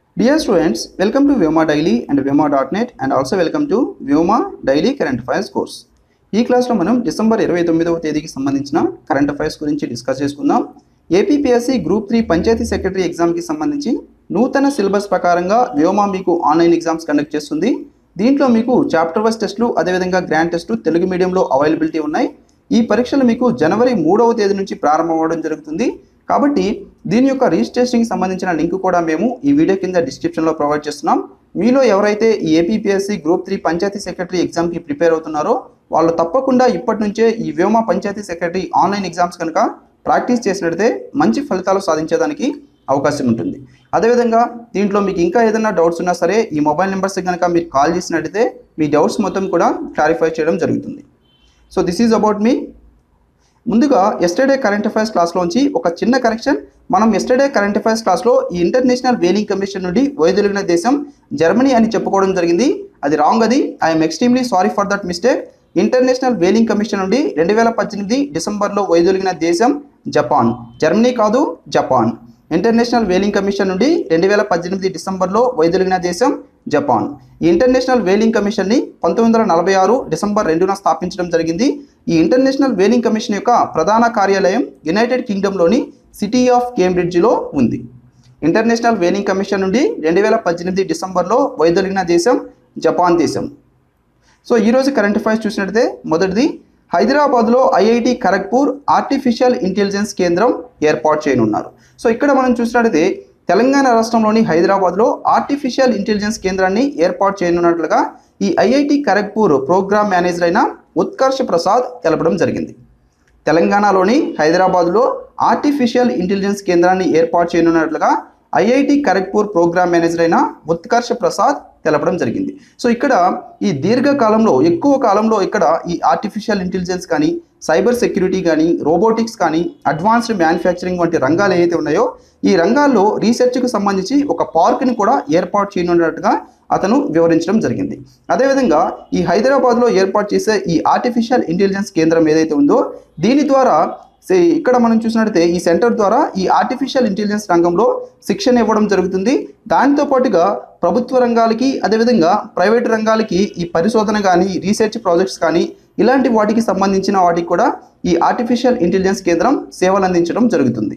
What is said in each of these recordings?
Dear students, welcome to Vyoma Daily and Vyoma.net and also welcome to Vyoma Daily Current Affairs course. ఈ క్లాస్లో మనం December ఇరవై తొమ్మిదవ తేదీకి సంబంధించిన కరెంట్ అఫైర్స్ గురించి డిస్కస్ చేసుకుందాం APPSC group three panchayat secretary ఎగ్జామ్కి సంబంధించి నూతన సిలబస్ ప్రకారంగా వ్యోమా మీకు ఆన్లైన్ ఎగ్జామ్స్ కండక్ట్ చేస్తుంది దీంట్లో మీకు చాప్టర్ వైస్ టెస్టులు అదేవిధంగా గ్రాండ్ టెస్టులు తెలుగు మీడియంలో అవైలబిలిటీ ఉన్నాయి ఈ పరీక్షలు మీకు జనవరి మూడవ తేదీ నుంచి ప్రారంభం అవ్వడం జరుగుతుంది కాబట్టి దీని యొక్క రిజిస్ట్రేషన్కి సంబంధించిన లింక్ కూడా మేము ఈ వీడియో కింద డిస్క్రిప్షన్లో ప్రొవైడ్ చేస్తున్నాం మీలో ఎవరైతే ఈ APPSC group three panchayat secretary ఎగ్జామ్కి ప్రిపేర్ అవుతున్నారో వాళ్ళు తప్పకుండా ఇప్పటి నుంచే ఈ Vyoma panchayat secretary online exams కనుక ప్రాక్టీస్ చేసినట్లయితే మంచి ఫలితాలు సాధించేదానికి అవకాశం ఉంటుంది అదేవిధంగా దీంట్లో మీకు ఇంకా ఏదైనా డౌట్స్ ఉన్నా సరే ఈ మొబైల్ నెంబర్స్ కనుక మీరు కాల్ చేసినట్టయితే మీ డౌట్స్ మొత్తం కూడా క్లారిఫై చేయడం జరుగుతుంది సో దిస్ ఈజ్ అబౌట్ మీ ముందుగా ఎస్టర్డే కరెంట్ అఫైర్స్ క్లాస్లోంచి ఒక చిన్న కరెక్షన్ మనం ఎస్టర్డే కరెంట్ అఫైర్స్ క్లాస్లో ఈ ఇంటర్నేషనల్ వేలింగ్ కమిషన్ నుండి వైదొలిగిన దేశం జర్మనీ అని చెప్పుకోవడం జరిగింది అది రాంగ్ అది I'm extremely sorry for that mistake international whaling commission నుండి రెండు వేల పద్దెనిమిది డిసెంబర్లో వైదొలిగిన దేశం జపాన్ జర్మనీ కాదు జపాన్ ఇంటర్నేషనల్ వేలింగ్ కమిషన్ నుండి రెండు వేల పద్దెనిమిది డిసెంబర్లో వైదొలిగిన దేశం జపాన్ ఈ ఇంటర్నేషనల్ వేలింగ్ కమిషన్ని పంతొమ్మిది వందల నలభై ఆరు డిసెంబర్ రెండున స్థాపించడం జరిగింది ఈ ఇంటర్నేషనల్ వేలింగ్ కమిషన్ యొక్క ప్రధాన కార్యాలయం యునైటెడ్ కింగ్డమ్లోని సిటీ ఆఫ్ కేంబ్రిడ్జ్లో ఉంది ఇంటర్నేషనల్ వేలింగ్ కమిషన్ నుండి రెండు వేల పద్దెనిమిది డిసెంబర్లో వైదొలిగిన దేశం జపాన్ దేశం సో ఈరోజు కరెంట్ అఫైర్స్ చూసినట్లయితే మొదటిది హైదరాబాద్లో ఐఐటి ఖరగ్పూర్ ఆర్టిఫిషియల్ ఇంటెలిజెన్స్ కేంద్రం ఏర్పాటు చేయనున్నారు సో ఇక్కడ మనం చూసినట్లయితే తెలంగాణ రాష్ట్రంలోని హైదరాబాద్లో ఆర్టిఫిషియల్ ఇంటెలిజెన్స్ కేంద్రాన్ని ఏర్పాటు చేయనున్నట్లుగా ఈ ఐఐటి ఖరగ్పూర్ ప్రోగ్రామ్ మేనేజర్ అయిన ఉత్కర్ష్ ప్రసాద్ తెలపడం జరిగింది తెలంగాణలోని హైదరాబాద్లో ఆర్టిఫిషియల్ ఇంటెలిజెన్స్ కేంద్రాన్ని ఏర్పాటు చేయనున్నట్లుగా ఐఐటి ఖరగ్పూర్ ప్రోగ్రామ్ మేనేజర్ అయిన ఉత్కర్ష్ ప్రసాద్ తెలపడం జరిగింది సో ఇక్కడ ఈ దీర్ఘకాలంలో ఎక్కువ కాలంలో ఇక్కడ ఈ ఆర్టిఫిషియల్ ఇంటెలిజెన్స్ కానీ సైబర్ సెక్యూరిటీ కానీ రోబోటిక్స్ కానీ అడ్వాన్స్డ్ మ్యానుఫ్యాక్చరింగ్ వంటి రంగాలు ఏవైతే ఉన్నాయో ఈ రంగాల్లో రీసెర్చ్కు సంబంధించి ఒక పార్క్ని కూడా ఏర్పాటు చేయనున్నట్టుగా అతను వివరించడం జరిగింది అదేవిధంగా ఈ హైదరాబాద్లో ఏర్పాటు చేసే ఈ ఆర్టిఫిషియల్ ఇంటెలిజెన్స్ కేంద్రం ఏదైతే ఉందో దీని ద్వారా సే ఇక్కడ మనం చూసినట్లయితే ఈ సెంటర్ ద్వారా ఈ ఆర్టిఫిషియల్ ఇంటెలిజెన్స్ రంగంలో శిక్షణ ఇవ్వడం జరుగుతుంది దానితో పాటుగా ప్రభుత్వ రంగాలకి అదేవిధంగా ప్రైవేట్ రంగాలకి ఈ పరిశోధన కానీ రీసెర్చ్ ప్రాజెక్ట్స్ కానీ ఇలాంటి వాటికి సంబంధించిన వాటికి కూడా ఈ ఆర్టిఫిషియల్ ఇంటెలిజెన్స్ కేంద్రం సేవలు అందించడం జరుగుతుంది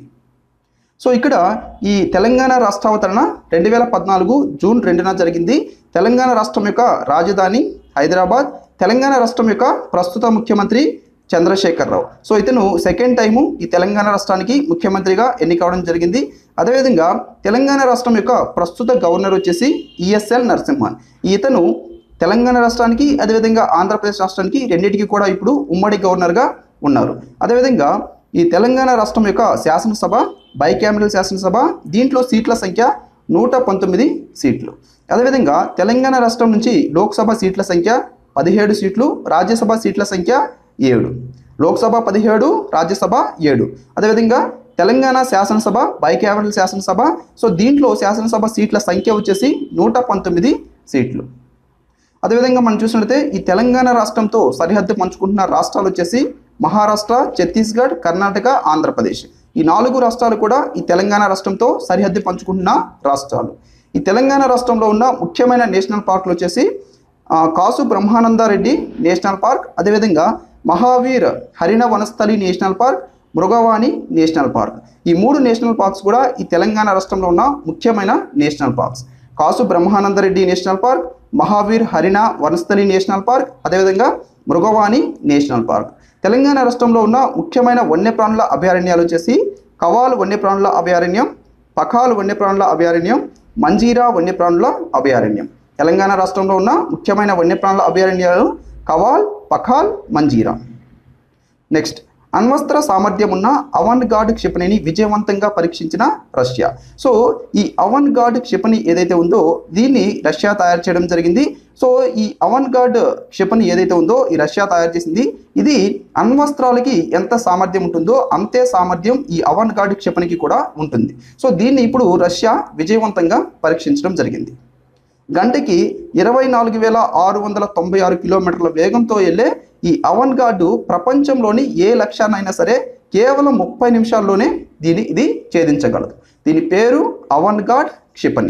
సో ఇక్కడ ఈ తెలంగాణ రాష్ట్రావతరణ రెండు వేల పద్నాలుగు జూన్ రెండున జరిగింది తెలంగాణ రాష్ట్రం యొక్క రాజధాని హైదరాబాద్ తెలంగాణ రాష్ట్రం యొక్క ప్రస్తుత ముఖ్యమంత్రి చంద్రశేఖరరావు సో ఇతను సెకండ్ టైము ఈ తెలంగాణ రాష్ట్రానికి ముఖ్యమంత్రిగా ఎన్నికవడం జరిగింది అదేవిధంగా తెలంగాణ రాష్ట్రం యొక్క ప్రస్తుత గవర్నర్ వచ్చేసి ఈఎస్ఎల్ నరసింహన్ ఇతను తెలంగాణ రాష్ట్రానికి అదేవిధంగా ఆంధ్రప్రదేశ్ రాష్ట్రానికి రెండింటికి కూడా ఇప్పుడు ఉమ్మడి గవర్నర్గా ఉన్నారు అదేవిధంగా ఈ తెలంగాణ రాష్ట్రం యొక్క శాసనసభ బైకామరల్ శాసనసభ దీంట్లో సీట్ల సంఖ్య నూట పంతొమ్మిది సీట్లు అదేవిధంగా తెలంగాణ రాష్ట్రం నుంచి లోక్సభ సీట్ల సంఖ్య పదిహేడు సీట్లు రాజ్యసభ సీట్ల సంఖ్య ఏడు లోక్సభ పదిహేడు రాజ్యసభ ఏడు అదేవిధంగా తెలంగాణ శాసనసభ బైకామరల్ శాసనసభ సో దీంట్లో శాసనసభ సీట్ల సంఖ్య వచ్చేసి నూట పంతొమ్మిది సీట్లు అదేవిధంగా మనం చూసినట్లయితే ఈ తెలంగాణ రాష్ట్రంతో సరిహద్దు పంచుకుంటున్న రాష్ట్రాలు వచ్చేసి మహారాష్ట్ర ఛత్తీస్గఢ్ కర్ణాటక ఆంధ్రప్రదేశ్ ఈ నాలుగు రాష్ట్రాలు కూడా ఈ తెలంగాణ రాష్ట్రంతో సరిహద్దు పంచుకుంటున్న రాష్ట్రాలు ఈ తెలంగాణ రాష్ట్రంలో ఉన్న ముఖ్యమైన నేషనల్ పార్కులు వచ్చేసి ఆ, కాసు బ్రహ్మానందారెడ్డి నేషనల్ పార్క్ అదేవిధంగా Mahavir Harina Vanasthali national park Mrugavani national park ఈ మూడు నేషనల్ పార్క్స్ కూడా ఈ తెలంగాణ రాష్ట్రంలో ఉన్న ముఖ్యమైన national parks Kasu Brahmananda Reddy national park Mahavir Harina Vanasthali national park అదేవిధంగా మృగవాణి నేషనల్ పార్క్ తెలంగాణ రాష్ట్రంలో ఉన్న ముఖ్యమైన వన్యప్రాణుల అభయారణ్యాలు వచ్చేసి కవాల్ వన్యప్రాణుల అభయారణ్యం పఖాల్ వన్యప్రాణుల అభయారణ్యం మంజీరా వన్యప్రాణుల అభయారణ్యం తెలంగాణ రాష్ట్రంలో ఉన్న ముఖ్యమైన వన్యప్రాణుల అభయారణ్యాలు కవాల్ పఖాల్ మంజీరా నెక్స్ట్ అణ్వస్త్ర సామర్థ్యం ఉన్న అవన్ గార్డ్ క్షిపణిని విజయవంతంగా పరీక్షించిన రష్యా సో ఈ అవన్ గార్డ్ క్షిపణి ఏదైతే ఉందో దీన్ని రష్యా తయారు చేయడం జరిగింది సో ఈ అవన్ గార్డ్ క్షిపణి ఏదైతే ఉందో ఈ రష్యా తయారు చేసింది ఇది అణ్వస్త్రాలకి ఎంత సామర్థ్యం ఉంటుందో అంతే సామర్థ్యం ఈ అవన్ గార్డ్ క్షిపణికి కూడా ఉంటుంది సో దీన్ని ఇప్పుడు రష్యా విజయవంతంగా పరీక్షించడం జరిగింది గంటకి ఇరవై నాలుగు వేల ఆరు వందల తొంభై ఆరు కిలోమీటర్ల వేగంతో వెళ్ళే ఈ అవన్ గార్డు ప్రపంచంలోని ఏ లక్ష్యాన్నైనా సరే కేవలం ముప్పై నిమిషాల్లోనే దీన్ని ఇది ఛేదించగలదు దీని పేరు అవన్ గార్డ్ క్షిపణి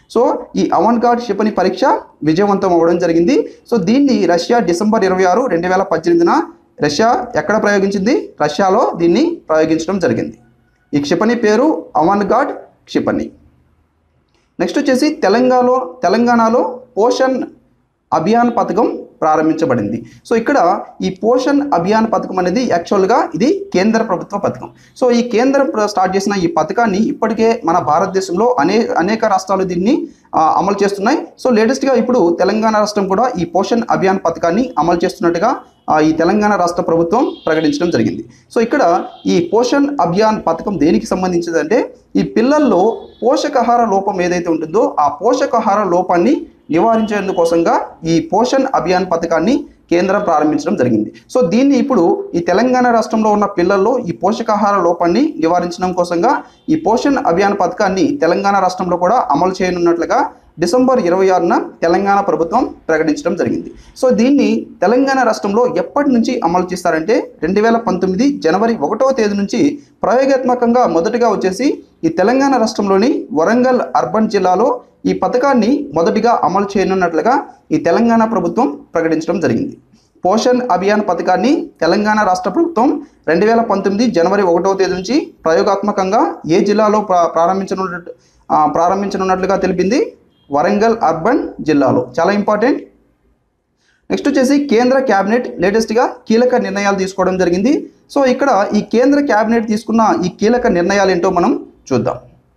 సో ఈ అవన్ గార్డ్ క్షిపణి పరీక్ష విజయవంతం అవ్వడం జరిగింది సో దీన్ని రష్యా డిసెంబర్ ఇరవై ఆరు రెండు వేల పద్దెనిమిదిన రష్యా ఎక్కడ ప్రయోగించింది రష్యాలో దీన్ని ప్రయోగించడం జరిగింది ఈ క్షిపణి పేరు అవన్ గార్డ్ క్షిపణి నెక్స్ట్ వచ్చేసి తెలంగాణలో తెలంగాణలో పోషణ్ అభియాన్ పథకం ప్రారంభించబడింది సో ఇక్కడ ఈ పోషణ్ అభియాన్ పథకం అనేది యాక్చువల్గా ఇది కేంద్ర ప్రభుత్వ పథకం సో ఈ కేంద్రం ప్ర- స్టార్ట్ చేసిన ఈ పథకాన్ని ఇప్పటికే మన భారతదేశంలో అనే అనేక రాష్ట్రాలు దీన్ని ఆ, అమలు చేస్తున్నాయి సో లేటెస్ట్గా ఇప్పుడు తెలంగాణ రాష్ట్రం కూడా ఈ పోషణ్ అభియాన్ పథకాన్ని అమలు చేస్తున్నట్టుగా ఆ, ఈ తెలంగాణ రాష్ట్ర ప్రభుత్వం ప్రకటించడం జరిగింది సో ఇక్కడ ఈ పోషణ్ అభియాన్ పథకం దేనికి సంబంధించిందంటే ఈ పిల్లల్లో పోషకాహార లోపం ఏదైతే ఉంటుందో ఆ పోషకాహార లోపాన్ని నివారించేందుకోసంగా ఈ పోషణ్ అభియాన్ పథకాన్ని కేంద్రం ప్రారంభించడం జరిగింది సో దీన్ని ఇప్పుడు ఈ తెలంగాణ రాష్ట్రంలో ఉన్న పిల్లల్లో ఈ పోషకాహార లోపాన్ని నివారించడం కోసంగా ఈ పోషణ్ అభియాన్ పథకాన్ని తెలంగాణ రాష్ట్రంలో కూడా అమలు చేయనున్నట్లుగా డిసెంబర్ ఇరవై ఆరున తెలంగాణ ప్రభుత్వం ప్రకటించడం జరిగింది సో దీన్ని తెలంగాణ రాష్ట్రంలో ఎప్పటి నుంచి అమలు చేస్తారంటే రెండు వేల పంతొమ్మిది జనవరి ఒకటవ తేదీ నుంచి ప్రయోగాత్మకంగా మొదటగా వచ్చేసి ఈ తెలంగాణ రాష్ట్రంలోని వరంగల్ అర్బన్ జిల్లాలో ఈ పథకాన్ని మొదటిగా అమలు చేయనున్నట్లుగా ఈ తెలంగాణ ప్రభుత్వం ప్రకటించడం జరిగింది పోషణ్ అభియాన్ పథకాన్ని తెలంగాణ రాష్ట్ర ప్రభుత్వం రెండు వేల పంతొమ్మిది జనవరి ఒకటవ తేదీ నుంచి ప్రయోగాత్మకంగా ఏ జిల్లాలో ప్రా ప్రారంభించనున్నట్టు ఆ, ప్రారంభించనున్నట్లుగా తెలిపింది వరంగల్ అర్బన్ జిల్లాలో చాలా ఇంపార్టెంట్ నెక్స్ట్ వచ్చేసి కేంద్ర క్యాబినెట్ లేటెస్ట్గా కీలక నిర్ణయాలు తీసుకోవడం జరిగింది సో ఇక్కడ ఈ కేంద్ర క్యాబినెట్ తీసుకున్న ఈ కీలక నిర్ణయాలు ఏంటో మనం చూద్దాం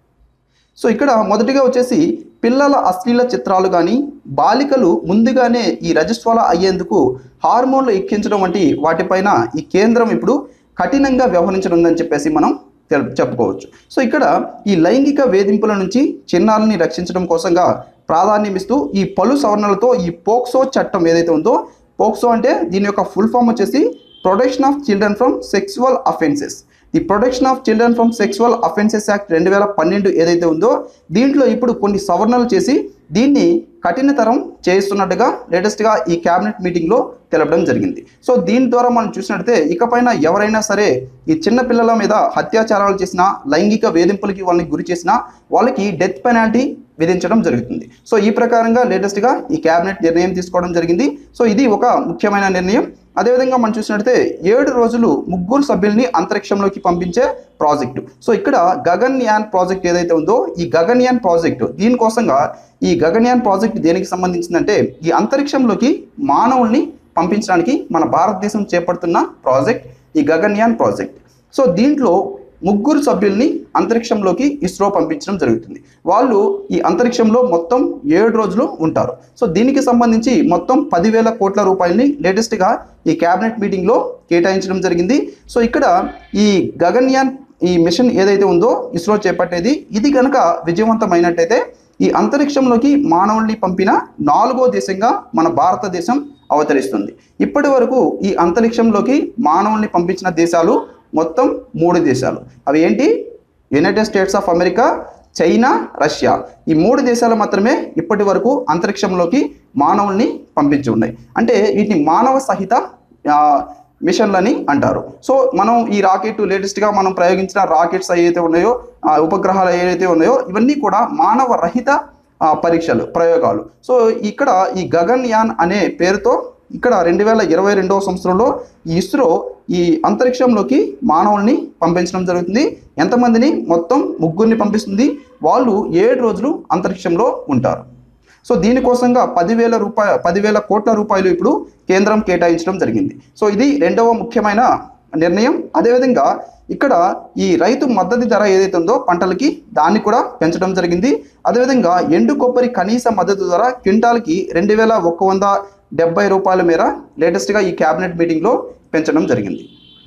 సో ఇక్కడ మొదటిగా వచ్చేసి పిల్లల అశ్లీల చిత్రాలు కానీ బాలికలు ముందుగానే ఈ రజస్వాల అయ్యేందుకు హార్మోన్లు ఎక్కించడం వంటి వాటిపైన ఈ కేంద్రం ఇప్పుడు కఠినంగా వ్యవహరించనుందని చెప్పేసి మనం తెలు- చెప్పుకోవచ్చు సో ఇక్కడ ఈ లైంగిక వేధింపుల నుంచి చిన్నారుల్ని రక్షించడం కోసంగా ప్రాధాన్యం ఇస్తూ ఈ పలు సవరణలతో ఈ పోక్సో చట్టం ఏదైతే ఉందో పోక్సో అంటే దీని యొక్క ఫుల్ ఫామ్ వచ్చేసి protection of children from sexual offences the protection of children from sexual offences act రెండు వేల పన్నెండు ఏదైతే ఉందో దీంట్లో ఇప్పుడు కొన్ని సవరణలు చేసి దీన్ని కఠినతరం చేస్తున్నట్టుగా లేటెస్ట్గా ఈ క్యాబినెట్ మీటింగ్లో తెలపడం జరిగింది సో దీని ద్వారా మనం చూసినట్లయితే ఇకపైన ఎవరైనా సరే ఈ చిన్న పిల్లల మీద అత్యాచారాలు చేసినా లైంగిక వేధింపులకి వాళ్ళని గురి చేసినా వాళ్ళకి డెత్ పెనాల్టీ విధించడం జరుగుతుంది సో ఈ ప్రకారంగా లేటెస్ట్గా ఈ క్యాబినెట్ నిర్ణయం తీసుకోవడం జరిగింది సో ఇది ఒక ముఖ్యమైన నిర్ణయం అదేవిధంగా మనం చూసినట్లయితే ఏడు రోజులు ముగ్గురు సభ్యుల్ని అంతరిక్షంలోకి పంపించే ప్రాజెక్టు సో ఇక్కడ గగన్యాన్ ప్రాజెక్ట్ ఏదైతే ఉందో ఈ గగన్యాన్ ప్రాజెక్టు దీనికోసంగా ఈ గగన్యాన్ ప్రాజెక్ట్ దేనికి సంబంధించిందంటే ఈ అంతరిక్షంలోకి మానవుల్ని పంపించడానికి మన భారతదేశం చేపడుతున్న ప్రాజెక్ట్ ఈ గగన్యాన్ ప్రాజెక్ట్ సో దీంట్లో ముగ్గురు సభ్యుల్ని అంతరిక్షంలోకి ఇస్రో పంపించడం జరుగుతుంది వాళ్ళు ఈ అంతరిక్షంలో మొత్తం ఏడు రోజులు ఉంటారు సో దీనికి సంబంధించి మొత్తం పదివేల కోట్ల రూపాయలని లేటెస్ట్గా ఈ క్యాబినెట్ మీటింగ్లో కేటాయించడం జరిగింది సో ఇక్కడ ఈ గగన్యాన్ ఈ మిషన్ ఏదైతే ఉందో ఇస్రో చేపట్టేది ఇది కనుక విజయవంతమైనట్టయితే ఈ అంతరిక్షంలోకి మానవుల్ని పంపిన నాలుగో దేశంగా మన భారతదేశం అవతరిస్తుంది ఇప్పటి వరకు ఈ అంతరిక్షంలోకి మానవుల్ని పంపించిన దేశాలు మొత్తం మూడు దేశాలు అవి ఏంటి United States of America China Russia ఈ మూడు దేశాలు మాత్రమే ఇప్పటి వరకు అంతరిక్షంలోకి మానవుల్ని పంపించి ఉన్నాయి అంటే వీటిని మానవ సహిత ఆ, మిషన్లని అంటారు సో మనం ఈ రాకెట్ లేటెస్ట్గా మనం ప్రయోగించిన రాకెట్స్ ఏవైతే ఉన్నాయో ఆ ఉపగ్రహాలు ఏవైతే ఉన్నాయో ఇవన్నీ కూడా మానవ రహిత ఆ, పరీక్షలు ప్రయోగాలు సో ఇక్కడ ఈ గగన్యాన్ అనే పేరుతో ఇక్కడ రెండు వేల ఇరవై రెండవ సంవత్సరంలో ఈ ఇస్రో ఈ అంతరిక్షంలోకి మానవుల్ని పంపించడం జరుగుతుంది ఎంతమందిని మొత్తం ముగ్గురిని పంపిస్తుంది వాళ్ళు ఏడు రోజులు అంతరిక్షంలో ఉంటారు సో దీనికోసంగా పదివేల రూపాయ పదివేల కోట్ల రూపాయలు ఇప్పుడు కేంద్రం కేటాయించడం జరిగింది సో ఇది రెండవ ముఖ్యమైన నిర్ణయం అదేవిధంగా ఇక్కడ ఈ రైతు మద్దతు ధర ఏదైతే ఉందో పంటలకి దాన్ని కూడా పెంచడం జరిగింది అదేవిధంగా ఎండు కొబ్బరి కనీస మద్దతు ధర క్వింటాల్కి రెండు వేల ఒక్క వంద డెబ్బై రూపాయల మేర లేటెస్ట్గా ఈ క్యాబినెట్ మీటింగ్లో పెంచడం జరిగింది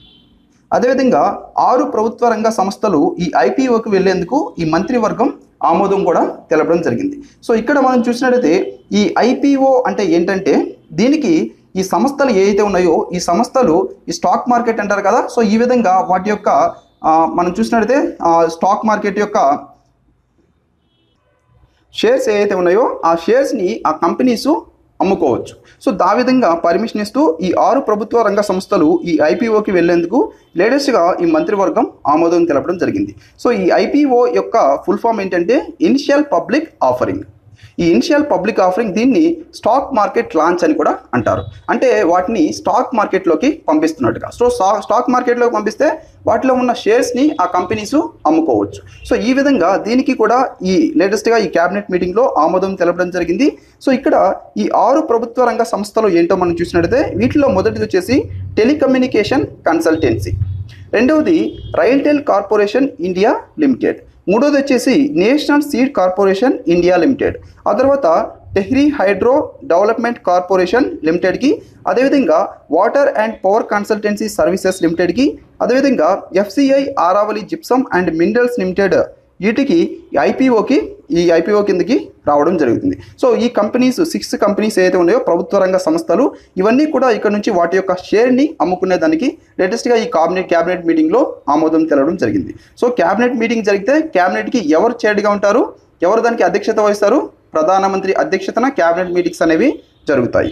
అదేవిధంగా ఆరు ప్రభుత్వ రంగ సంస్థలు ఈ ఐపీఓకి వెళ్లేందుకు ఈ మంత్రివర్గం ఆమోదం కూడా తెలపడం జరిగింది సో ఇక్కడ మనం చూసినట్లయితే ఈ ఐపీఓ అంటే ఏంటంటే దీనికి ఈ సంస్థలు ఏవైతే ఉన్నాయో ఈ సంస్థలు ఈ స్టాక్ మార్కెట్ అంటారు కదా సో ఈ విధంగా వాటి యొక్క ఆ, మనం చూసినట్లయితే ఆ, స్టాక్ మార్కెట్ యొక్క షేర్స్ ఏవైతే ఉన్నాయో ఆ షేర్స్ని ఆ కంపెనీస్ అమ్ముకోవచ్చు సో ఆ విధంగా పర్మిషన్ ఇస్తూ ఈ ఆరు ప్రభుత్వ రంగ సంస్థలు ఈ ఐపీఓకి వెళ్లేందుకు లేటెస్ట్గా ఈ మంత్రివర్గం ఆమోదం తెలపడం జరిగింది సో ఈ ఐపీఓ యొక్క ఫుల్ ఫామ్ ఏంటంటే ఇనిషియల్ పబ్లిక్ ఆఫరింగ్ ఈ ఇనిషియల్ పబ్లిక్ ఆఫరింగ్ దీన్ని స్టాక్ మార్కెట్ లాంచ్ అని కూడా అంటారు అంటే వాటిని స్టాక్ మార్కెట్లోకి పంపిస్తున్నట్టుగా సో స్టా- స్టాక్ మార్కెట్లోకి పంపిస్తే వాటిలో ఉన్న షేర్స్ని ఆ కంపెనీస్ అమ్ముకోవచ్చు సో ఈ విధంగా దీనికి కూడా ఈ లేటెస్ట్గా ఈ క్యాబినెట్ మీటింగ్లో ఆమోదం తెలపడం జరిగింది సో ఇక్కడ ఈ ఆరు ప్రభుత్వ రంగ సంస్థలు ఏంటో మనం చూసినట్టయితే వీటిలో మొదటిది వచ్చేసి టెలికమ్యూనికేషన్ కన్సల్టెన్సీ రెండవది రైల్టెల్ కార్పొరేషన్ ఇండియా లిమిటెడ్ మూడోది వచ్చేసి national seed corporation India limited ఆ తర్వాత టెహ్రీ హైడ్రో డెవలప్మెంట్ కార్పొరేషన్ లిమిటెడ్కి అదేవిధంగా water and power consultancy services లిమిటెడ్కి అదేవిధంగా FCI Aravali gypsum and minerals limited వీటికి ఐపీఓకి ఈ ఐపీఓ కిందకి రావడం జరుగుతుంది సో ఈ కంపెనీస్ సిక్స్ కంపెనీస్ ఏదైతే ఉన్నాయో ప్రభుత్వ రంగ సంస్థలు ఇవన్నీ కూడా ఇక్కడ నుంచి వాటి యొక్క షేర్ని అమ్ముకునే దానికి లేటెస్ట్గా ఈ క్యాబినెట్ క్యాబినెట్ మీటింగ్లో ఆమోదం తెలవడం జరిగింది సో క్యాబినెట్ మీటింగ్ జరిగితే క్యాబినెట్కి ఎవరు చైర్గా ఉంటారు ఎవరు దానికి అధ్యక్షత వహిస్తారు ప్రధానమంత్రి అధ్యక్షతన క్యాబినెట్ మీటింగ్స్ అనేవి జరుగుతాయి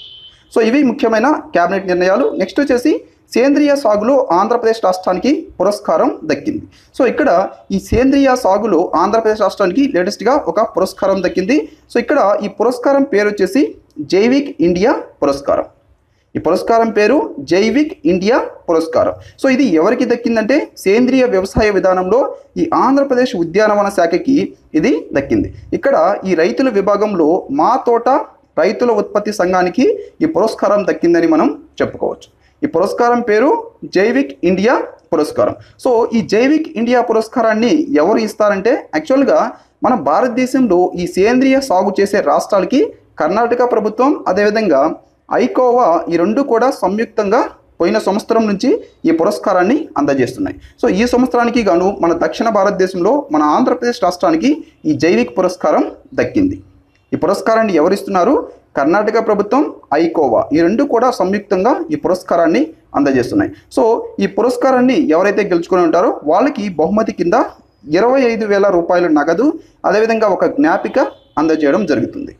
సో ఇవి ముఖ్యమైన క్యాబినెట్ నిర్ణయాలు నెక్స్ట్ వచ్చేసి సేంద్రియ సాగులో ఆంధ్రప్రదేశ్ రాష్ట్రానికి పురస్కారం దక్కింది సో ఇక్కడ ఈ సేంద్రియ సాగులో ఆంధ్రప్రదేశ్ రాష్ట్రానికి లేటెస్ట్గా ఒక పురస్కారం దక్కింది సో ఇక్కడ ఈ పురస్కారం పేరు వచ్చేసి జైవిక్ ఇండియా పురస్కారం ఈ పురస్కారం పేరు జైవిక్ ఇండియా పురస్కారం సో ఇది ఎవరికి దక్కిందంటే సేంద్రియ వ్యవసాయ విధానంలో ఈ ఆంధ్రప్రదేశ్ ఉద్యానవన శాఖకి ఇది దక్కింది ఇక్కడ ఈ రైతుల విభాగంలో మా తోట రైతుల ఉత్పత్తి సంఘానికి ఈ పురస్కారం దక్కిందని మనం చెప్పుకోవచ్చు ఈ పురస్కారం పేరు జైవిక్ ఇండియా పురస్కారం సో ఈ జైవిక్ ఇండియా పురస్కారాన్ని ఎవరు ఇస్తారంటే యాక్చువల్గా మన భారతదేశంలో ఈ సేంద్రియ సాగు చేసే రాష్ట్రాలకి కర్ణాటక ప్రభుత్వం అదేవిధంగా ఐకోవా ఈ రెండు కూడా సంయుక్తంగా పోయిన సంవత్సరం నుంచి ఈ పురస్కారాన్ని అందజేస్తున్నాయి సో ఈ సంవత్సరానికి గాను మన దక్షిణ భారతదేశంలో మన ఆంధ్రప్రదేశ్ రాష్ట్రానికి ఈ జైవిక్ పురస్కారం దక్కింది ఈ పురస్కారాన్ని ఎవరిస్తున్నారు కర్ణాటక ప్రభుత్వం ఐకోవా ఈ రెండు కూడా సంయుక్తంగా ఈ పురస్కారాన్ని అందజేస్తున్నాయి సో ఈ పురస్కారాన్ని ఎవరైతే గెలుచుకొని ఉంటారో వాళ్ళకి బహుమతి కింద ఇరవై ఐదు వేల రూపాయల నగదు అదేవిధంగా ఒక జ్ఞాపిక అందజేయడం జరుగుతుంది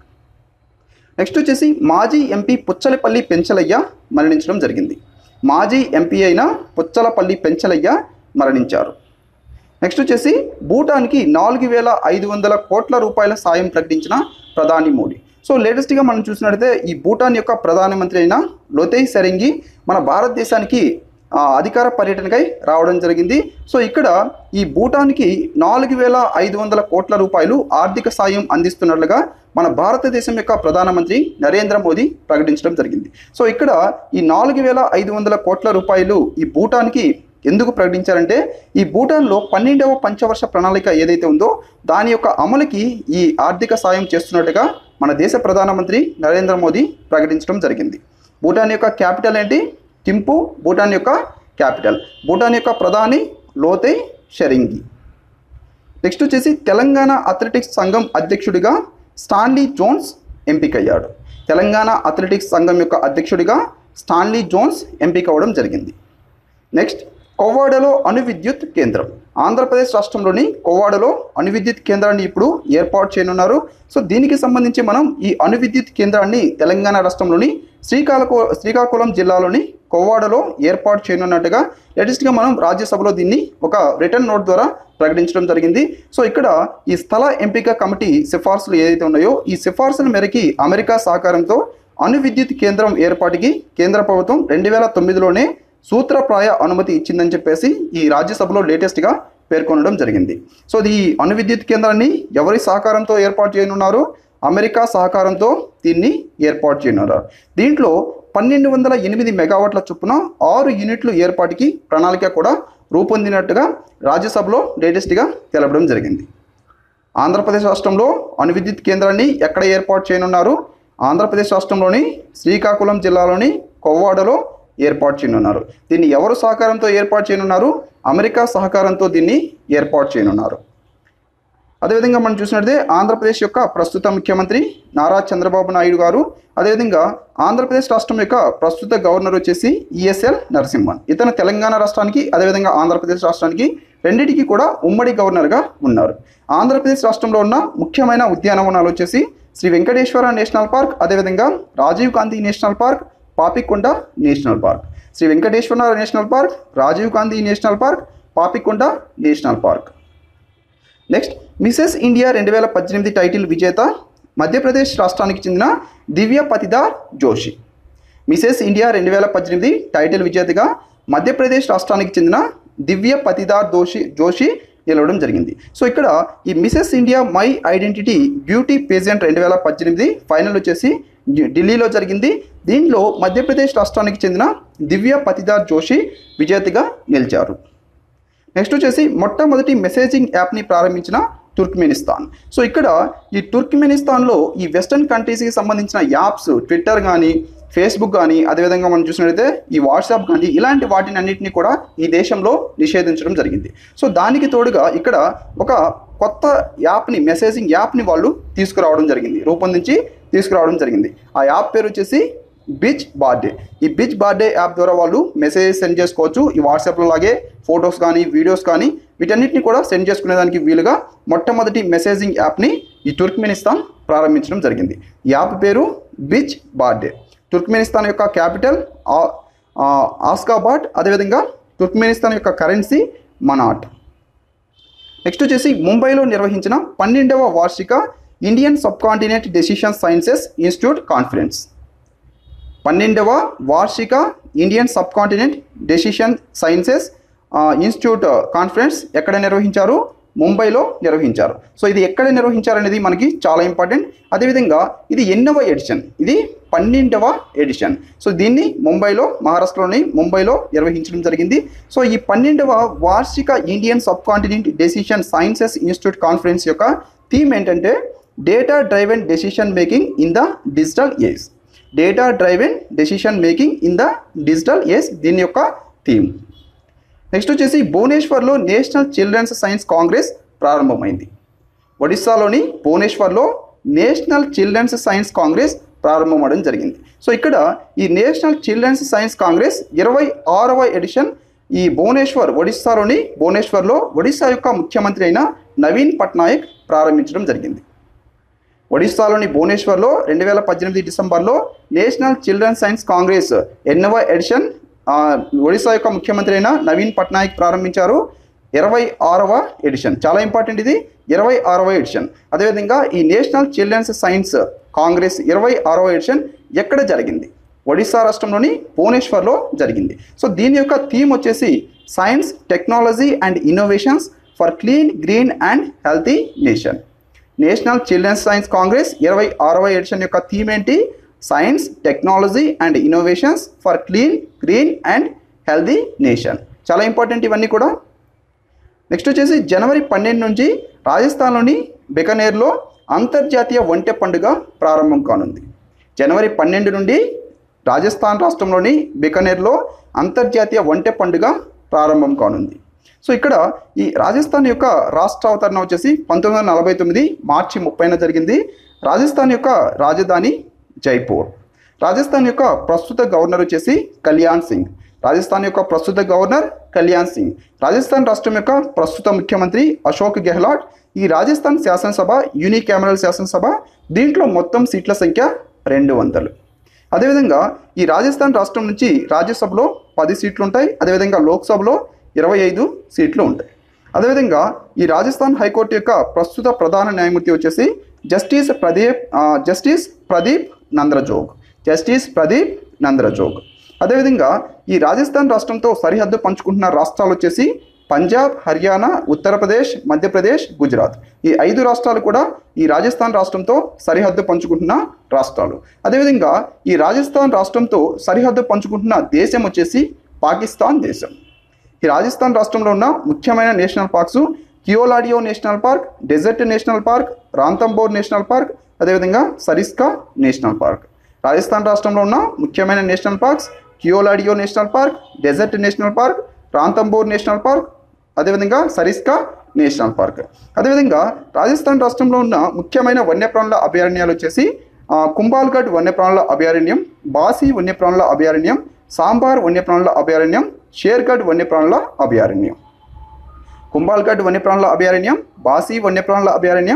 నెక్స్ట్ వచ్చేసి మాజీ ఎంపీ పుచ్చలపల్లి పెంచలయ్య మరణించడం జరిగింది మాజీ ఎంపీ అయిన పుచ్చలపల్లి పెంచలయ్య మరణించారు నెక్స్ట్ వచ్చేసి భూటాన్కి నాలుగు వేల ఐదు వందల కోట్ల రూపాయల సాయం ప్రకటించిన ప్రధాని మోడీ సో లేటెస్ట్గా మనం చూసినట్లయితే ఈ భూటాన్ యొక్క ప్రధానమంత్రి అయిన లోతేయ్ సెరింగి మన భారతదేశానికి ఆ, అధికార పర్యటనకై రావడం జరిగింది సో ఇక్కడ ఈ భూటాన్కి నాలుగు వేల ఐదు వందల కోట్ల రూపాయలు ఆర్థిక సాయం అందిస్తున్నట్లుగా మన భారతదేశం యొక్క ప్రధానమంత్రి నరేంద్ర మోదీ ప్రకటించడం జరిగింది సో ఇక్కడ ఈ నాలుగు వేల ఐదు వందల కోట్ల రూపాయలు ఈ భూటాన్కి ఎందుకు ప్రకటించారంటే ఈ భూటాన్లో పన్నెండవ పంచవర్ష ప్రణాళిక ఏదైతే ఉందో దాని యొక్క అమలుకి ఈ ఆర్థిక సాయం చేస్తున్నట్టుగా మన దేశ ప్రధానమంత్రి నరేంద్ర మోదీ ప్రకటించడం జరిగింది భూటాన్ యొక్క క్యాపిటల్ ఏంటి థింపు భూటాన్ యొక్క క్యాపిటల్ భూటాన్ యొక్క ప్రధాని లోతే షెరింగి నెక్స్ట్ వచ్చేసి తెలంగాణ అథ్లెటిక్స్ సంఘం అధ్యక్షుడిగా స్టాన్లీ జోన్స్ ఎంపికయ్యాడు తెలంగాణ అథ్లెటిక్స్ సంఘం యొక్క అధ్యక్షుడిగా స్టాన్లీ జోన్స్ ఎంపిక అవ్వడం జరిగింది నెక్స్ట్ కొవ్వాడలో అణు విద్యుత్ కేంద్రం ఆంధ్రప్రదేశ్ రాష్ట్రంలోని కొవ్వాడలో అణు విద్యుత్ కేంద్రాన్ని ఇప్పుడు ఏర్పాటు చేయనున్నారు సో దీనికి సంబంధించి మనం ఈ అణు విద్యుత్ కేంద్రాన్ని తెలంగాణ రాష్ట్రంలోని శ్రీకాకుళ శ్రీకాకుళం జిల్లాలోని కొవ్వాడలో ఏర్పాటు చేయనున్నట్టుగా లేటెస్ట్గా మనం రాజ్యసభలో దీన్ని ఒక రిటర్న్ నోట్ ద్వారా ప్రకటించడం జరిగింది సో ఇక్కడ ఈ స్థల ఎంపిక కమిటీ సిఫార్సులు ఏదైతే ఉన్నాయో ఈ సిఫార్సుల మేరకి అమెరికా సహకారంతో అణు విద్యుత్ కేంద్రం ఏర్పాటుకి కేంద్ర ప్రభుత్వం రెండు వేల తొమ్మిదిలోనే సూత్రప్రాయ అనుమతి ఇచ్చిందని చెప్పేసి ఈ రాజ్యసభలో లేటెస్ట్గా పేర్కొనడం జరిగింది సో ఈ అణు విద్యుత్ కేంద్రాన్ని ఎవరి సహకారంతో ఏర్పాటు చేయనున్నారు అమెరికా సహకారంతో దీన్ని ఏర్పాటు చేయనున్నారు దీంట్లో పన్నెండు వందల ఎనిమిది మెగావాట్ల చొప్పున ఆరు యూనిట్లు ఏర్పాటుకి ప్రణాళిక కూడా రూపొందినట్టుగా రాజ్యసభలో లేటెస్ట్గా తెలపడం జరిగింది ఆంధ్రప్రదేశ్ రాష్ట్రంలో అణు విద్యుత్ కేంద్రాన్ని ఎక్కడ ఏర్పాటు చేయనున్నారు ఆంధ్రప్రదేశ్ రాష్ట్రంలోని శ్రీకాకుళం జిల్లాలోని కొవ్వాడలో ఏర్పాటు చేయనున్నారు దీన్ని ఎవరు సహకారంతో ఏర్పాటు చేయనున్నారు అమెరికా సహకారంతో దీన్ని ఏర్పాటు చేయనున్నారు అదేవిధంగా మనం చూసినట్లయితే ఆంధ్రప్రదేశ్ యొక్క ప్రస్తుత ముఖ్యమంత్రి నారా చంద్రబాబు నాయుడు గారు అదేవిధంగా ఆంధ్రప్రదేశ్ రాష్ట్రం యొక్క ప్రస్తుత గవర్నర్ వచ్చేసి ఈఎస్ఎల్ నరసింహన్ ఇతను తెలంగాణ రాష్ట్రానికి అదేవిధంగా ఆంధ్రప్రదేశ్ రాష్ట్రానికి రెండింటికి కూడా ఉమ్మడి గవర్నర్గా ఉన్నారు ఆంధ్రప్రదేశ్ రాష్ట్రంలో ఉన్న ముఖ్యమైన ఉద్యానవనాలు వచ్చేసి శ్రీ వెంకటేశ్వర నేషనల్ పార్క్ అదేవిధంగా Rajiv Gandhi national park Papikonda national park Shri Venkateswara national park Rajiv Gandhi national park Papikonda national park next Mrs India రెండు వేల పద్దెనిమిది టైటిల్ విజేత మధ్యప్రదేశ్ రాష్ట్రానికి చెందిన దివ్య పతిదార్ జోషి మిసెస్ ఇండియా రెండు వేల పద్దెనిమిది టైటిల్ విజేతగా మధ్యప్రదేశ్ రాష్ట్రానికి చెందిన దివ్య పతిదార్ దోషి జోషి నిలవడం జరిగింది సో ఇక్కడ ఈ Mrs India my identity beauty pageant రెండు వేల పద్దెనిమిది ఫైనల్ వచ్చేసి ఢి- ఢిల్లీలో జరిగింది దీనిలో మధ్యప్రదేశ్ రాష్ట్రానికి చెందిన దివ్య పతిదార్ జోషి విజేతగా నిలిచారు నెక్స్ట్ వచ్చేసి మొట్టమొదటి మెసేజింగ్ యాప్ని ప్రారంభించిన తుర్క్మెనిస్తాన్ సో ఇక్కడ ఈ తుర్క్మెనిస్తాన్లో ఈ వెస్టర్న్ కంట్రీస్కి సంబంధించిన యాప్స్ ట్విట్టర్ కానీ ఫేస్బుక్ కానీ అదేవిధంగా మనం చూసినట్లయితే ఈ వాట్సాప్ కానీ ఇలాంటి వాటిని అన్నింటినీ కూడా ఈ దేశంలో నిషేధించడం జరిగింది సో దానికి తోడుగా ఇక్కడ ఒక కొత్త యాప్ని మెసేజింగ్ యాప్ని వాళ్ళు తీసుకురావడం జరిగింది రూపొందించి తీసుకురావడం జరిగింది ఆ యాప్ పేరు వచ్చేసి బిచ్ బార్డే ఈ బిచ్ బార్డే యాప్ ద్వారా వాళ్ళు మెసేజ్ సెండ్ చేసుకోవచ్చు ఈ వాట్సాప్లో లాగే ఫొటోస్ కానీ వీడియోస్ కానీ వీటన్నిటిని కూడా సెండ్ చేసుకునేదానికి వీలుగా మొట్టమొదటి మెసేజింగ్ యాప్ని ఈ తుర్క్మెనిస్తాన్ ప్రారంభించడం జరిగింది ఈ యాప్ పేరు బిచ్ బార్డే తుర్క్మెనిస్తాన్ యొక్క క్యాపిటల్ ఆ- ఆ, ఆస్కాబాట్ అదేవిధంగా తుర్క్మెనిస్తాన్ యొక్క కరెన్సీ మనాట్ నెక్స్ట్ వచ్చేసి ముంబైలో నిర్వహించిన పన్నెండవ వార్షిక Indian subcontinent decision sciences institute conference పన్నెండవ వార్షిక Indian subcontinent decision sciences ఆ, ఇన్స్టిట్యూట్ కాన్ఫరెన్స్ ఎక్కడ నిర్వహించారు ముంబైలో నిర్వహించారు సో ఇది ఎక్కడ నిర్వహించారు అనేది మనకి చాలా ఇంపార్టెంట్ అదేవిధంగా ఇది ఎన్నవ ఎడిషన్ ఇది పన్నెండవ ఎడిషన్ సో దీన్ని ముంబైలో మహారాష్ట్రలోని ముంబైలో నిర్వహించడం జరిగింది సో ఈ పన్నెండవ వార్షిక Indian subcontinent decision sciences institute conference యొక్క థీమ్ ఏంటంటే data driven decision making in the digital age data driven decision making in the digital age దీని యొక్క థీమ్ నెక్స్ట్ వచ్చేసి భువనేశ్వర్లో నేషనల్ చిల్డ్రన్స్ సైన్స్ కాంగ్రెస్ ప్రారంభమైంది ఒడిస్సాలోని భువనేశ్వర్లో నేషనల్ చిల్డ్రన్స్ సైన్స్ కాంగ్రెస్ ప్రారంభమవడం జరిగింది సో ఇక్కడ ఈ నేషనల్ చిల్డ్రన్స్ సైన్స్ కాంగ్రెస్ ఇరవై ఆరవ ఎడిషన్ ఈ భువనేశ్వర్ ఒడిస్సాలోని భువనేశ్వర్లో ఒడిస్సా యొక్క ముఖ్యమంత్రి అయిన నవీన్ పట్నాయక్ ప్రారంభించడం జరిగింది ఒడిస్సాలోని భువనేశ్వర్లో రెండు వేల పద్దెనిమిది డిసెంబర్లో నేషనల్ చిల్డ్రన్ సైన్స్ కాంగ్రెస్ ఎన్నవ ఎడిషన్ ఆ, ఒడిస్సా యొక్క ముఖ్యమంత్రి అయిన నవీన్ పట్నాయక్ ప్రారంభించారు ఇరవై ఆరవ ఎడిషన్ చాలా ఇంపార్టెంట్ ఇది ఇరవై ఆరవ ఎడిషన్ అదేవిధంగా ఈ నేషనల్ చిల్డ్రన్స్ సైన్స్ కాంగ్రెస్ ఇరవై ఆరవ ఎడిషన్ ఎక్కడ జరిగింది ఒడిస్సా రాష్ట్రంలోని భువనేశ్వర్లో జరిగింది సో దీని యొక్క థీమ్ వచ్చేసి science technology and innovations for clean green and healthy nation national children's science congress ఇరవై ఆరవ ఎడిషన్ యొక్క థీమ్ ఏంటి science technology and innovations for clean green and healthy nation చాలా ఇంపార్టెంట్ ఇవన్నీ కూడా నెక్స్ట్ వచ్చేసి జనవరి పన్నెండు నుంచి రాజస్థాన్లోని బికనేర్లో అంతర్జాతీయ ఒంటె పండుగ ప్రారంభం కానుంది జనవరి పన్నెండు నుండి రాజస్థాన్ రాష్ట్రంలోని బికనేర్లో అంతర్జాతీయ ఒంటె పండుగ ప్రారంభం కానుంది సో ఇక్కడ ఈ రాజస్థాన్ యొక్క రాష్ట్ర అవతరణ వచ్చేసి పంతొమ్మిది వందల నలభై తొమ్మిది మార్చి ముప్పైన జరిగింది రాజస్థాన్ యొక్క రాజధాని జైపూర్ రాజస్థాన్ యొక్క ప్రస్తుత గవర్నర్ వచ్చేసి కళ్యాణ్ సింగ్ రాజస్థాన్ యొక్క ప్రస్తుత గవర్నర్ కళ్యాణ్ సింగ్ రాజస్థాన్ రాష్ట్రం యొక్క ప్రస్తుత ముఖ్యమంత్రి అశోక్ గెహ్లాట్ ఈ రాజస్థాన్ శాసనసభ యూనికామరల్ శాసనసభ దీంట్లో మొత్తం సీట్ల సంఖ్య రెండు వందలు అదేవిధంగా ఈ రాజస్థాన్ రాష్ట్రం నుంచి రాజ్యసభలో పది సీట్లు ఉంటాయి అదేవిధంగా లోక్సభలో ఇరవై ఐదు సీట్లు ఉంటాయి అదేవిధంగా ఈ రాజస్థాన్ హైకోర్టు యొక్క ప్రస్తుత ప్రధాన న్యాయమూర్తి వచ్చేసి జస్టిస్ ప్రదీప్ ఆ, జస్టిస్ ప్రదీప్ నంద్రజోగ్ జస్టిస్ ప్రదీప్ నంద్రజోగ్ అదేవిధంగా ఈ రాజస్థాన్ రాష్ట్రంతో సరిహద్దు పంచుకుంటున్న రాష్ట్రాలు వచ్చేసి పంజాబ్ హర్యానా ఉత్తరప్రదేశ్ మధ్యప్రదేశ్ గుజరాత్ ఈ ఐదు రాష్ట్రాలు కూడా ఈ రాజస్థాన్ రాష్ట్రంతో సరిహద్దు పంచుకుంటున్న రాష్ట్రాలు అదేవిధంగా ఈ రాజస్థాన్ రాష్ట్రంతో సరిహద్దు పంచుకుంటున్న దేశం వచ్చేసి పాకిస్తాన్ దేశం ఈ రాజస్థాన్ రాష్ట్రంలో ఉన్న ముఖ్యమైన national parks Keoladeo national park desert national park Ranthambore national park అదేవిధంగా సరిస్కా నేషనల్ పార్క్ రాజస్థాన్ రాష్ట్రంలో ఉన్న ముఖ్యమైన national parks Keoladeo national park desert national park Ranthambore national park అదేవిధంగా సరిస్కా నేషనల్ పార్క్ అదేవిధంగా రాజస్థాన్ రాష్ట్రంలో ఉన్న ముఖ్యమైన వన్యప్రాణుల అభయారణ్యాలు వచ్చేసి ఆ, కుంభాల్గఢ్ వన్యప్రాణుల అభయారణ్యం బాసి వన్యప్రాణుల అభయారణ్యం సాంబార్ వన్యప్రాణుల అభయారణ్యం షేర్గఢ్ వన్యప్రాణుల అభయారణ్యం కుంభాల్గఢ్ వన్యప్రాణుల అభయారణ్యం బాసి వన్యప్రాణుల అభయారణ్యం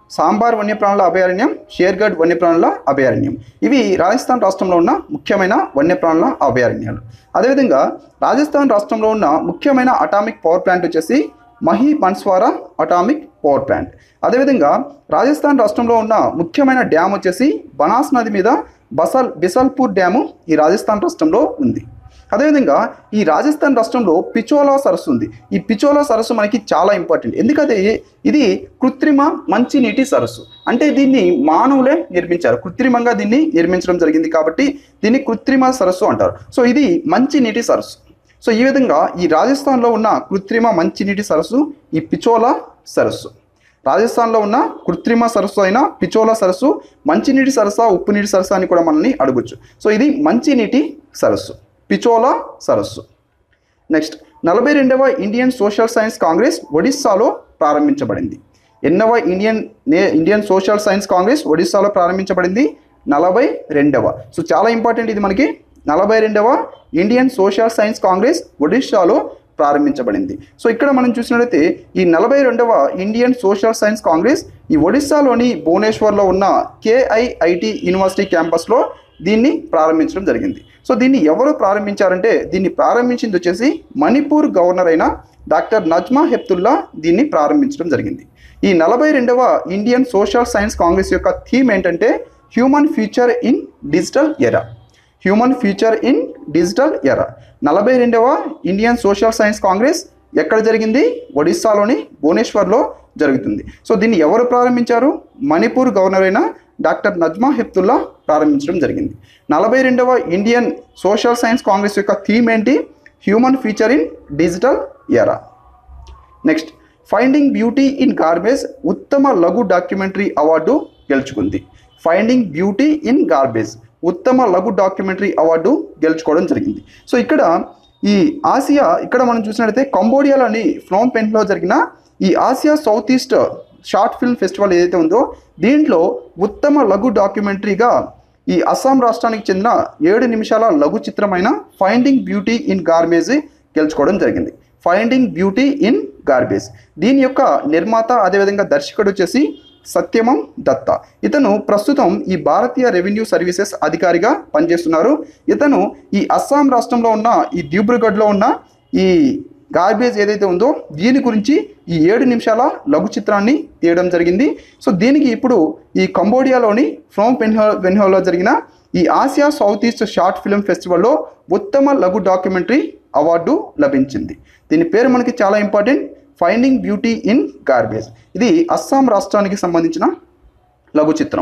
సాంబార్ వన్యప్రాణుల అభయారణ్యం షేర్గఢ్ వన్యప్రాణుల అభయారణ్యం ఇవి రాజస్థాన్ రాష్ట్రంలో ఉన్న ముఖ్యమైన వన్యప్రాణుల అభయారణ్యాలు అదేవిధంగా రాజస్థాన్ రాష్ట్రంలో ఉన్న ముఖ్యమైన అటామిక్ పవర్ ప్లాంట్ వచ్చేసి Mahi Banswara atomic power plant అదేవిధంగా రాజస్థాన్ రాష్ట్రంలో ఉన్న ముఖ్యమైన డ్యామ్ వచ్చేసి బనాస్ నది మీద బసల్ బిసల్పూర్ డ్యాము ఈ రాజస్థాన్ రాష్ట్రంలో ఉంది అదేవిధంగా ఈ రాజస్థాన్ రాష్ట్రంలో పిచోలా సరస్సు ఉంది ఈ పిచోలా సరస్సు మనకి చాలా ఇంపార్టెంట్ ఎందుకంటే ఇది కృత్రిమ మంచినీటి సరస్సు అంటే దీన్ని మానవులే నిర్మించారు కృత్రిమంగా దీన్ని నిర్మించడం జరిగింది కాబట్టి దీన్ని కృత్రిమ సరస్సు అంటారు సో ఇది మంచినీటి సరస్సు సో ఈ విధంగా ఈ రాజస్థాన్లో ఉన్న కృత్రిమ మంచినీటి సరస్సు ఈ పిచోలా సరస్సు రాజస్థాన్లో ఉన్న కృత్రిమ సరస్సు అయిన పిచోలా సరస్సు మంచినీటి సరస్సా ఉప్పు నీటి సరస్సు అని కూడా మనల్ని అడగొచ్చు సో ఇది మంచినీటి సరస్సు పిచోలా సరస్సు నెక్స్ట్ నలభై రెండవ ఇండియన్ సోషల్ సైన్స్ కాంగ్రెస్ ఒడిస్సాలో ప్రారంభించబడింది ఎన్నవ ఇండియన్ నే ఇండియన్ సోషల్ సైన్స్ కాంగ్రెస్ ఒడిస్సాలో ప్రారంభించబడింది నలభై రెండవ సో చాలా ఇంపార్టెంట్ ఇది మనకి నలభై రెండవ ఇండియన్ సోషల్ సైన్స్ కాంగ్రెస్ ఒడిస్సాలో ప్రారంభించబడింది సో ఇక్కడ మనం చూసినట్లయితే ఈ నలభై రెండవ ఇండియన్ సోషల్ సైన్స్ కాంగ్రెస్ ఈ ఒడిస్సాలోని భువనేశ్వర్లో ఉన్న కేఐఐటి యూనివర్సిటీ క్యాంపస్లో దీన్ని ప్రారంభించడం జరిగింది సో దీన్ని ఎవరు ప్రారంభించారంటే దీన్ని ప్రారంభించింది వచ్చేసి మణిపూర్ గవర్నర్ అయిన డాక్టర్ నజ్మా హెప్తుల్లా దీన్ని ప్రారంభించడం జరిగింది ఈ నలభై రెండవ ఇండియన్ సోషల్ సైన్స్ కాంగ్రెస్ యొక్క థీమ్ ఏంటంటే human future in digital era human future in digital era నలభై రెండవ ఇండియన్ సోషల్ సైన్స్ కాంగ్రెస్ ఎక్కడ జరిగింది ఒడిస్సాలోని భువనేశ్వర్లో జరుగుతుంది సో దీన్ని ఎవరు ప్రారంభించారు మణిపూర్ గవర్నర్ అయిన డాక్టర్ నజ్మా హెప్తుల్లా ప్రారంభించడం జరిగింది నలభై రెండవ ఇండియన్ సోషల్ సైన్స్ కాంగ్రెస్ యొక్క థీమ్ ఏంటి human future in digital era next finding beauty in garbage ఉత్తమ లఘు డాక్యుమెంటరీ అవార్డు గెలుచుకుంది ఫైండింగ్ బ్యూటీ ఇన్ గార్బేజ్ ఉత్తమ లఘు డాక్యుమెంటరీ అవార్డు గెలుచుకోవడం జరిగింది సో ఇక్కడ ఈ ఆసియా ఇక్కడ మనం చూసినట్లయితే కంబోడియాలోని ఫ్లోమ్ పెంట్లో జరిగిన ఈ Asia south east short film festival ఏదైతే ఉందో దీంట్లో ఉత్తమ లఘు డాక్యుమెంటరీగా ఈ అస్సాం రాష్ట్రానికి చెందిన ఏడు నిమిషాల లఘు చిత్రమైన ఫైండింగ్ బ్యూటీ ఇన్ గార్బేజ్ గెలుచుకోవడం జరిగింది ఫైండింగ్ బ్యూటీ ఇన్ గార్బేజ్ దీని యొక్క నిర్మాత అదేవిధంగా దర్శకుడు వచ్చేసి సత్యమం దత్త ఇతను ప్రస్తుతం ఈ భారతీయ రెవెన్యూ సర్వీసెస్ అధికారిగా పనిచేస్తున్నారు ఇతను ఈ అస్సాం రాష్ట్రంలో ఉన్న ఈ దిబ్రుగఢ్లో ఉన్న ఈ గార్బేజ్ ఏదైతే ఉందో దీని గురించి ఈ ఏడు నిమిషాల లఘు చిత్రాన్ని తీయడం జరిగింది సో దీనికి ఇప్పుడు ఈ కంబోడియాలోని ఫ్రోమ్ పెన్హో వెన్హోలో జరిగిన ఈ Asia south east short film ఫెస్టివల్లో ఉత్తమ లఘు డాక్యుమెంటరీ అవార్డు లభించింది దీని పేరు మనకి చాలా important finding beauty in garbage ఇది అస్సాం రాష్ట్రానికి సంబంధించిన లఘు చిత్రం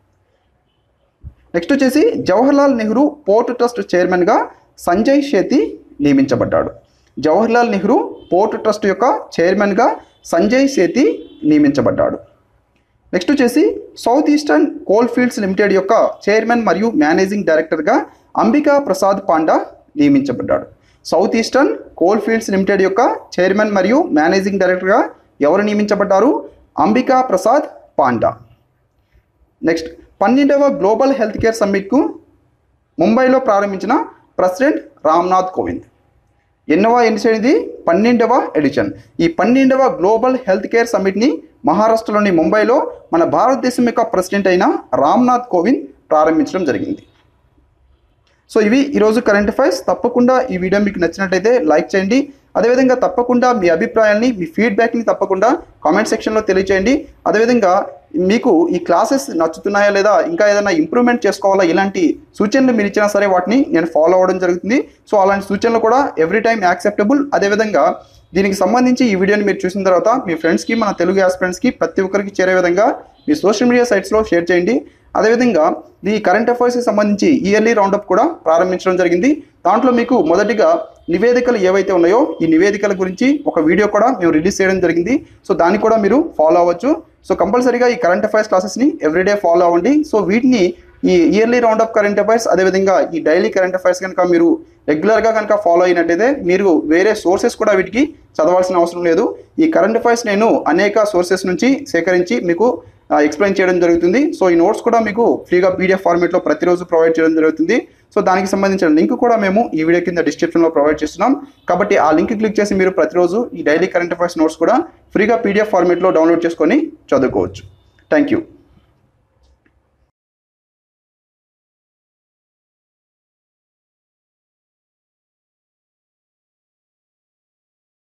నెక్స్ట్ వచ్చేసి జవహర్లాల్ నెహ్రూ పోర్ట్ ట్రస్ట్ చైర్మన్గా సంజయ్ షేతి నియమించబడ్డాడు జవహర్లాల్ నెహ్రూ పోర్ట్ ట్రస్ట్ యొక్క చైర్మన్గా సంజయ్ సేతి నియమించబడ్డాడు నెక్స్ట్ వచ్చేసి south eastern coal fields limited యొక్క చైర్మన్ మరియు మేనేజింగ్ డైరెక్టర్గా అంబికా ప్రసాద్ పాండా నియమించబడ్డాడు south eastern coal fields limited యొక్క చైర్మన్ మరియు మేనేజింగ్ డైరెక్టర్గా ఎవరు నియమించబడ్డారు అంబికా ప్రసాద్ పాండా నెక్స్ట్ పన్నెండవ గ్లోబల్ హెల్త్ కేర్ సమ్మిట్కు ముంబైలో ప్రారంభించిన ప్రెసిడెంట్ రామ్నాథ్ కోవింద్ ఎన్నవ ఎడిషన్ ఇది పన్నెండవ ఎడిషన్ ఈ పన్నెండవ గ్లోబల్ హెల్త్ కేర్ సమ్మిట్ని మహారాష్ట్రలోని ముంబైలో మన భారతదేశం యొక్క ప్రెసిడెంట్ అయిన రామ్నాథ్ కోవింద్ ప్రారంభించడం జరిగింది సో ఇవి ఈరోజు కరెంట్ అఫైర్స్ తప్పకుండా ఈ వీడియో మీకు నచ్చినట్లయితే లైక్ చేయండి అదేవిధంగా తప్పకుండా మీ అభిప్రాయాల్ని మీ ఫీడ్బ్యాక్ని తప్పకుండా కామెంట్ సెక్షన్లో తెలియచేయండి అదేవిధంగా మీకు ఈ క్లాసెస్ నచ్చుతున్నాయా లేదా ఇంకా ఏదైనా ఇంప్రూవ్మెంట్ చేసుకోవాలా ఇలాంటి సూచనలు మీరు ఇచ్చినా సరే వాటిని నేను ఫాలో అవ్వడం జరుగుతుంది సో అలాంటి సూచనలు కూడా ఎవ్రీ టైం యాక్సెప్టబుల్ అదేవిధంగా దీనికి సంబంధించి ఈ వీడియోని మీరు చూసిన తర్వాత మీ ఫ్రెండ్స్కి మన తెలుగు యాస్పిరెంట్స్కి ప్రతి ఒక్కరికి చేరే విధంగా మీ సోషల్ మీడియా సైట్స్లో షేర్ చేయండి అదేవిధంగా ఈ కరెంట్ అఫైర్స్కి సంబంధించి ఇయర్లీ రౌండప్ కూడా ప్రారంభించడం జరిగింది దాంట్లో మీకు మొదటిగా నివేదికలు ఏవైతే ఉన్నాయో ఈ నివేదికల గురించి ఒక వీడియో కూడా మేము రిలీజ్ చేయడం జరిగింది సో దాన్ని కూడా మీరు ఫాలో అవ్వచ్చు సో కంపల్సరీగా ఈ కరెంట్ అఫైర్స్ క్లాసెస్ని ఎవ్రీడే ఫాలో అవ్వండి సో వీటిని ఈ yearly round of current affairs అదేవిధంగా ఈ డైలీ కరెంట్ అఫైర్స్ కనుక మీరు రెగ్యులర్గా కనుక ఫాలో అయినట్టయితే మీరు వేరే సోర్సెస్ కూడా వీటికి చదవాల్సిన అవసరం లేదు ఈ కరెంట్ అఫైర్స్ నేను అనేక సోర్సెస్ నుంచి సేకరించి మీకు ఎక్స్ప్లెయిన్ చేయడం జరుగుతుంది సో ఈ నోట్స్ కూడా మీకు ఫ్రీగా పీడిఎఫ్ ఫార్మేట్లో ప్రతిరోజు ప్రొవైడ్ చేయడం జరుగుతుంది సో దానికి సంబంధించిన లింక్ కూడా మేము ఈ వీడియో కింద డిస్క్రిప్షన్లో ప్రొవైడ్ చేస్తున్నాం కాబట్టి ఆ లింక్ క్లిక్ చేసి మీరు ప్రతిరోజు ఈ డైలీ కరెంట్ అఫైర్స్ నోట్స్ కూడా ఫ్రీగా పీడిఎఫ్ ఫార్మేట్లో డౌన్లోడ్ చేసుకొని చదువుకోవచ్చు థ్యాంక్ యూ